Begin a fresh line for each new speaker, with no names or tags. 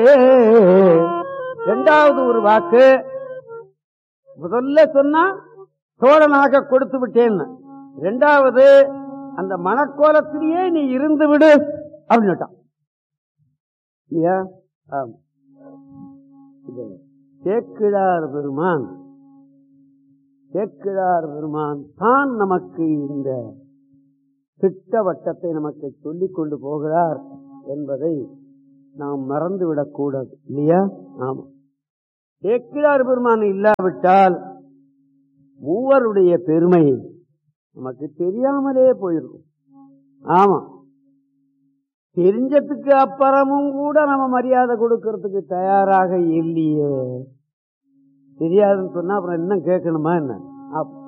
இரண்டாவது ஒரு வாக்கு முதல்ல சொன்னா தோழனாக கொடுத்து விட்டேன்னு இரண்டாவது அந்த மணக்கோலத்திலேயே நீ இருந்து விடு அப்படின்னுட்டான் இல்லையா ஆமா. இது சேக்கிழார் பெருமான் சேக்கிழார் பெருமான் தான் நமக்கு இந்த திட்டவட்டத்தை நமக்கு சொல்லிக் கொண்டு போகிறார் என்பதை நாம் மறந்துவிடக் கூடாது இல்லையா ஆமா சேக்கிழார் பெருமான் இல்லாவிட்டால் மூவருடைய பெருமை நமக்கு தெரியாமலே போயிருக்கும் ஆமா தெரிஞ்சதுக்கு அப்புறமும் கூட நம்ம மரியாதை கொடுக்கறதுக்கு தயாராக இல்லையே தெரியாதுன்னு சொன்னா அப்புறம் என்ன கேட்கணுமா என்ன அப்ப